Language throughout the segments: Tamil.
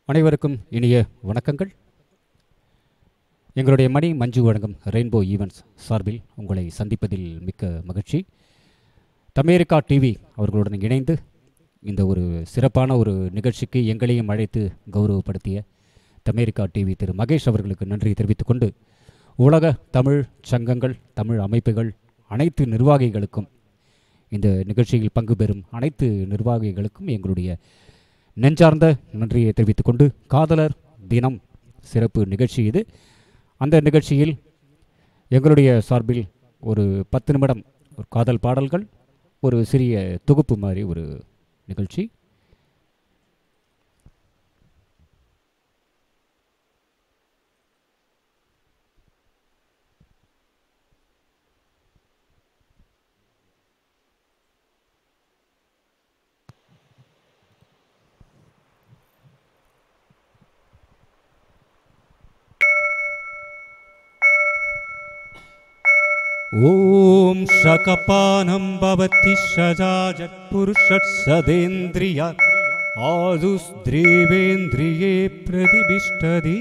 அனைவருக்கும் இனிய வணக்கங்கள் எங்களுடைய மணி மஞ்சு வழங்கும் ரெயின்போ ஈவெண்ட்ஸ் சார்பில் உங்களை சந்திப்பதில் மிக்க மகிழ்ச்சி தமேரிக்கா டிவி அவர்களுடன் இணைந்து இந்த ஒரு சிறப்பான ஒரு நிகழ்ச்சிக்கு எங்களையும் அழைத்து கௌரவப்படுத்திய தமேரிக்கா டிவி திரு மகேஷ் அவர்களுக்கு நன்றி தெரிவித்துக்கொண்டு உலக தமிழ் சங்கங்கள் தமிழ் அமைப்புகள் அனைத்து நிர்வாகிகளுக்கும் இந்த நிகழ்ச்சியில் பங்கு பெறும் அனைத்து நிர்வாகிகளுக்கும் எங்களுடைய நெஞ்சார்ந்த நன்றியை தெரிவித்துக்கொண்டு காதலர் தினம் சிறப்பு நிகழ்ச்சி இது அந்த நிகழ்ச்சியில் எங்களுடைய சார்பில் ஒரு பத்து நிமிடம் ஒரு காதல் பாடல்கள் ஒரு சிறிய தொகுப்பு மாதிரி ஒரு நிகழ்ச்சி ॐ शकपानं भवति सजाजत्पुरुषत्सदेन्द्रिया आदुस्द्रेवेन्द्रिये प्रतिष्ठति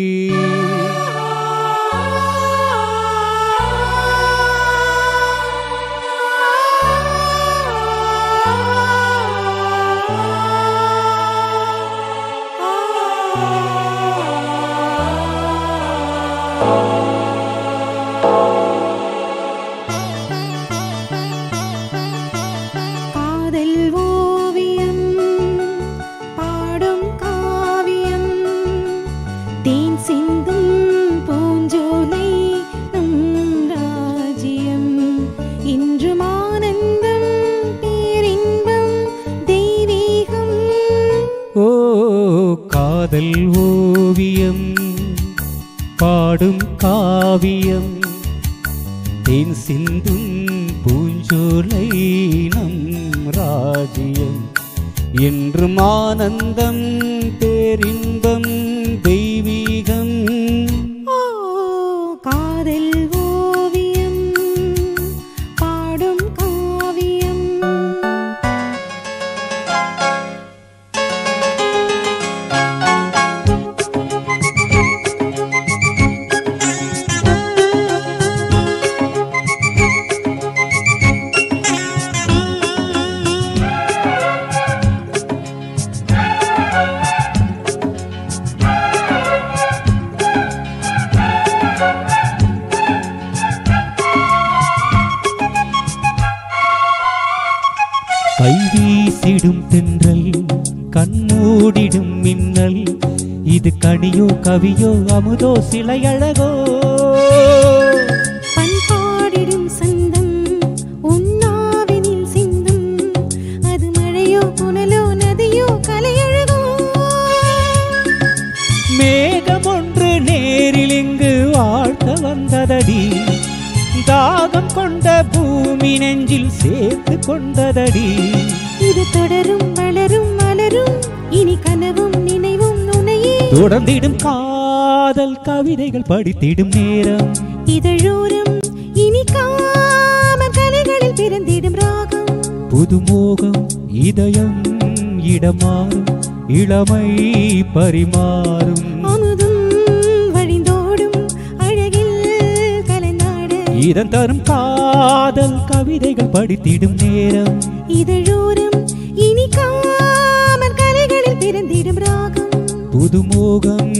காதல் ஓவியம் பாடும் காவியம் தேன் சிந்தும் பூஞ்சோலை நம் ராஜ்யம் இன்றும் ஆனந்தம் பேரின்பம் தெய்வீகம் ஓ காதல் ஓவியம் பாடும் காவியம் தேன் சிந்தும் பூஞ்சோலை நம் ராஜ்யம் என்றும் ஆனந்தம் பேரின்பம் தெய்வீகம் ஓ காதல் ஓவியம் பாடும் காவியம் கைவீசிடும் தென்றல் கண்மூடிடும் மின்னல் இது கனியோ கவியோ அமுதோ சிலையழகோ பண்பாடிடும் சந்தம் உன்னாவினில் சிந்தும் அது மழையோ புனலோ நதியோ கலையழகோ மேகம் ஒன்று நேரில் இங்கு வாழ்த்த வந்ததடி தாகம் கொண்ட பூமி நெஞ்சில் சேர்த்து கொண்டதடி இது தொடரும் வளரும் மலரும் இனி கனவும் நினைவும் நுனையே தொடர்ந்திடும் காதல் கவிதைகள் படித்திடும் நேரம் இதழோரம் இனி காம கலைகளில் பிறந்திடும் ராகம் புதுமோகம் இதயம் இடமாறும் இளமை பரிமாறும் அமுதும் வழிந்தோடும் அழகில் கலந்தாட இதன் தரும் காதல் கவிதைகள் படித்திடும் நேரம் இதழோரம் இனி காம கலைகளில் பிறந்திடும் ராகம் புதுமோகம்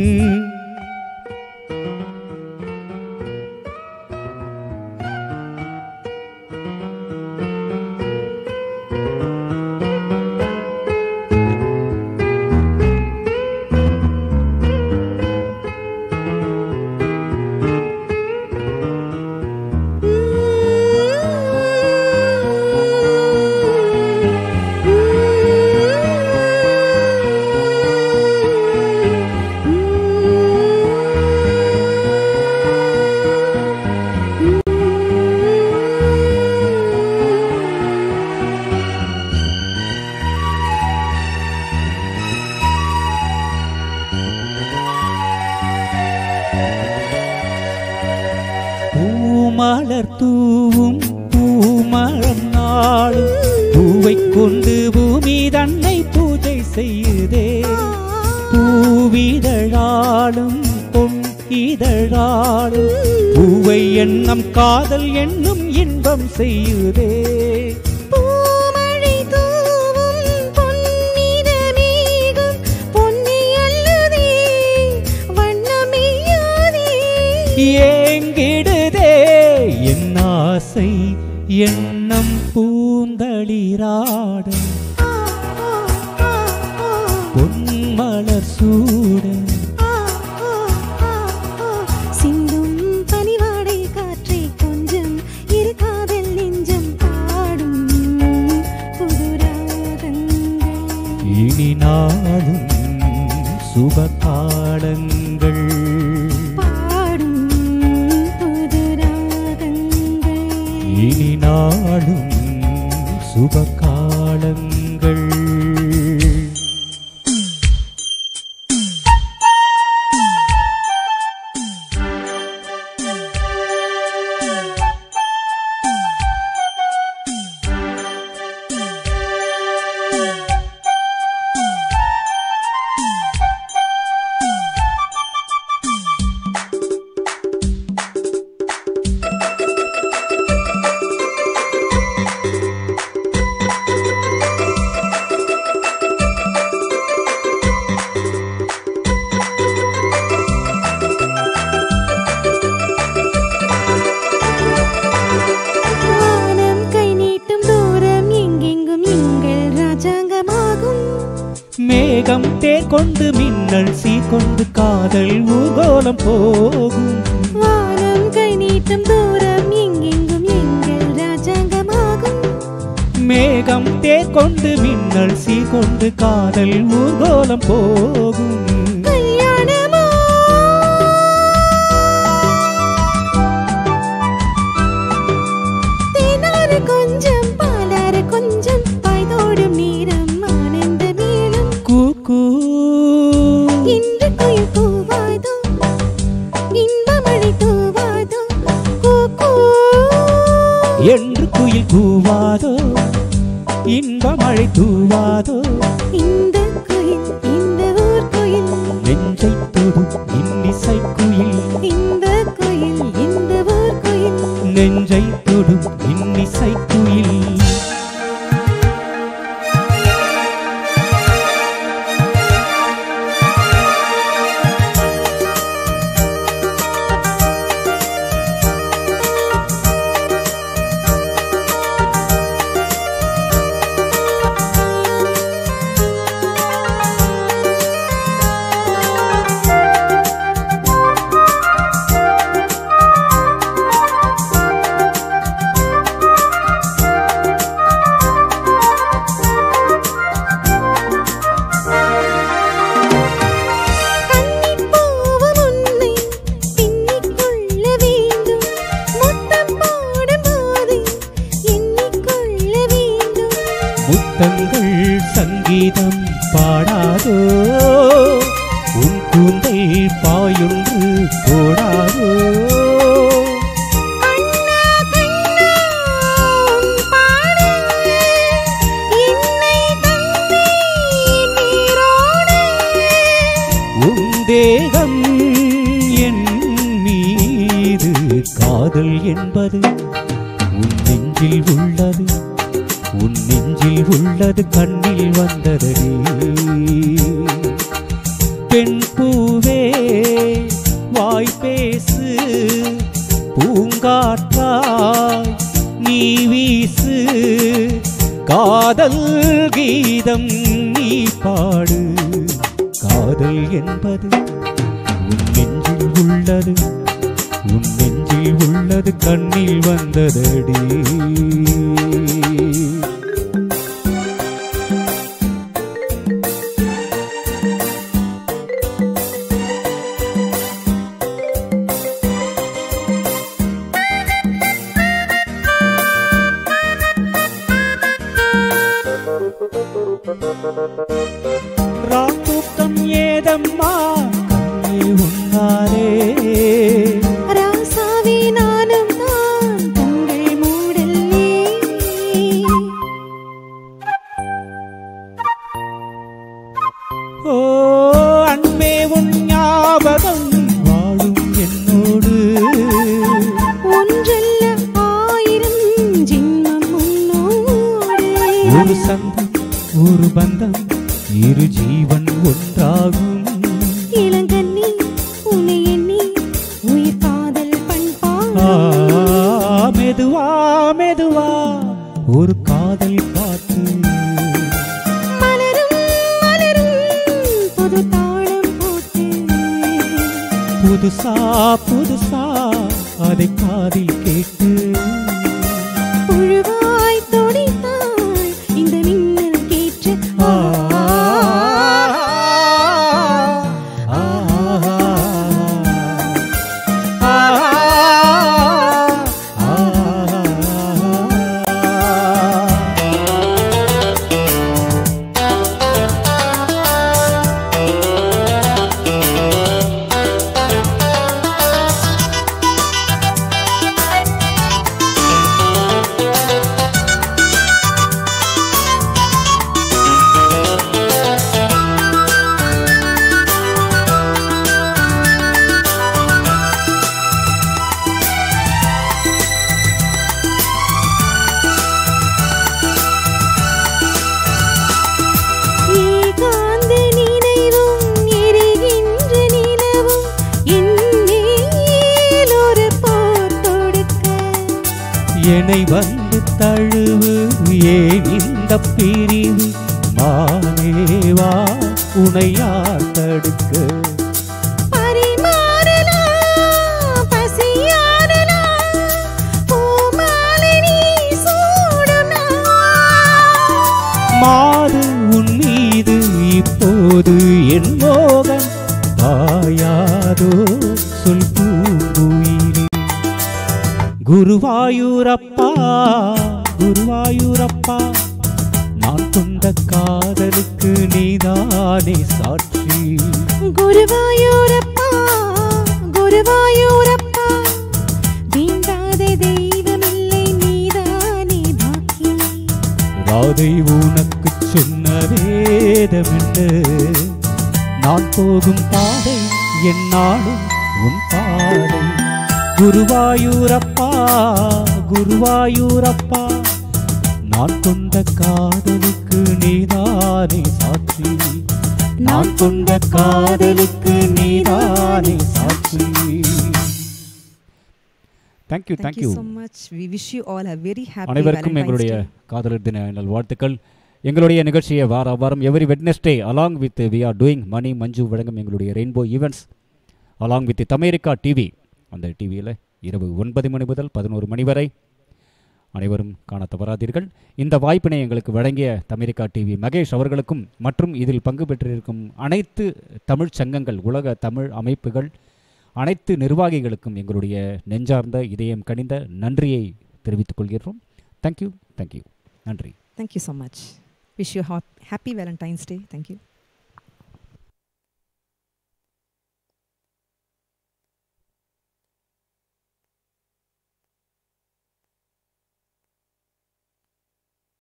பூமலர் தூவும் பூமரம் நாளும் பூவை கொண்டு பூமி தன்னை பூஜை செய்யுதே பூ இதழாடும் பூவை எண்ணம் காதல் என்னும் இன்பம் செய்யுதே பூமழை தூவும் பொன்னிற மேகம் பொன்னி அல்லதே வண்ணமெய்யாதே ஏங்கிடுதே என் ஆசை எண்ணம் பூந்தளிராட ஆ, ஆ, ஆ, ஆ. பொன்மலர் சூட ஆ, ஆ, ஆ, ஆ. சிந்தும் பனிவாடை காற்றை கொஞ்சம் இரு காதல் நெஞ்சம் பாடும் புது ராகங்கள் இனி நாளும் சுப காலங்கள் பாடும் புது ராகங்கள் இனி நாளும் சுப காலங்கள் வானம் கை நீட்டும் தூரம் எங்கெங்கும் எங்கள் ராஜாங்கமாகும் மேகம் தேர் கொண்டு மின்னல் சீர்கொண்டு காதல் ஊர்கோலம் போகும் வானம் கை நீட்டும் தூரம் எங்கெங்கும் எங்கள் ராஜாங்கமாகும் மேகம் தேர் கொண்டு மின்னல் சீர்கொண்டு காதல் ஊர்கோலம் போகும் கல்யாணமோ தேனாறு கொஞ்சம் பாலாறு கொஞ்சம் பாய்தோடும் நேரம் ஆனந்த மேலும் கூக்கூ இன்று குயில் கூவாதோ இன்பமழை தூவாதோ கூக்கூ என்று குயில் கூவாதோ இன்ப மழை தூவாதோ இந்த குயில் இந்த ஊர் குயில் நெஞ்சை தொடும் இன்னிசை குயில் இந்த குயில் இந்த ஊர் குயில் நெஞ்சை தொடும் இன்னிசை குயில் கன்னிப்பூவும் உன்னை பின்னிக்கொள்ள வேண்டும் முத்தம் போடும்போது எண்ணிக்கொள்ள வேண்டும் முத்தங்கள் சங்கீதம் பாடாதோ உன் கூந்தல் பாயொன்று போடாதோ கண்ணா கண்ணா உன் பாடு என்னை தந்தேன் நீரோடு உன் தேகம் என் மீது காதல் என்பது உன் நெஞ்சில் உள்ளது உன் நெஞ்சில் உள்ளது கண்ணில் வந்ததடி பெண் பூவே வாய் பேசு பூங்காற்றாய் நீ வீசு காதல் கீதம் நீ பாடு காதல் என்பது உன் நெஞ்சில் உள்ளது உன் நெஞ்சில் உள்ளது கண்ணில் வந்ததடி ராத்தூக்கம் ஏதம்மா கண்ணே உன்னாரே ராசாவே நானும் தான் கண்கள் மூடல் ஒரு சந்தம் ஒரு பந்தம் இரு ஜீவன் ஒன்றாகும் இளங்கண்ணி உன்னை எண்ணி உயிர் காதல் ஆ, பண்பாடும் மெதுவா மெதுவா ஒரு காதல் பாட்டு மலரும் மலரும் புது தாளம் போட்டு புதுசா புதுசா அதை காதில் கேட்டு புழுவாய் துடித்தாய் இந்த மின்னல் கேற்று ஆ, ஆ, ஆ, ஆ. ஏகாந்த நினைவும் எரிகின்ற நிலவும் என் மேல் ஒரு போர் தொடுக்க என்னை வந்து தழுவு ஏன் இந்த பிரிவு மானேவா உனை யார் தடுக்க பரிமாறலாம் பசியாறலாம் பூமாலை நீ சூடும் நாள். மாது உன் மீது இப்போது என் மோகம் ஆயாதோ சொல் பூங்குயிலே குருவாயூரப்பா குருவாயூரப்பா நான் கொண்ட காதலுக்கு நீதானே சாட்சி குருவாயூரப்பா குருவாயூரப்பா தீண்டாத தெய்வமில்லை நீதானே பாக்கி ராதை உனக்கு சொன்ன வேதமென்று நான் போகும் பாதை என்னாலும் உன் பாதை குருவாயூரப்பா குருவாயூரப்பா நான் கொண்ட காதலுக்கு நீதானே சாட்சி நான் கொண்ட காதலுக்கு நீதானே சாட்சி thank you Thank thank you you so much. We wish you all a very happy அனைவருக்கும் Valentine's எங்களுடைய Day. காதலர் தின நல்வாழ்த்துக்கள் எங்களுடைய நிகழ்ச்சியை வார வாரம் every Wednesday along with we are doing Mani Manju வழங்கும் எங்களுடைய rainbow events along with America TV அந்த டிவியில் இரவு ஒன்பது மணி முதல் பதினோரு மணி வரை அனைவரும் காண தவறாதீர்கள் இந்த வாய்ப்பினை எங்களுக்கு வழங்கிய தமிரிக்கா டிவி மகேஷ் அவர்களுக்கும் மற்றும் இதில் பங்கு பெற்றிருக்கும் அனைத்து தமிழ்ச் சங்கங்கள் உலக தமிழ் அமைப்புகள் அனைத்து நிர்வாகிகளுக்கும் எங்களுடைய நெஞ்சார்ந்த இதயம் கனிந்த நன்றியை தெரிவித்துக் கொள்கிறோம் தேங்க்யூ தேங்க்யூ நன்றி Thank you so much. Wish you a hap- happy Valentine's Day. Thank you.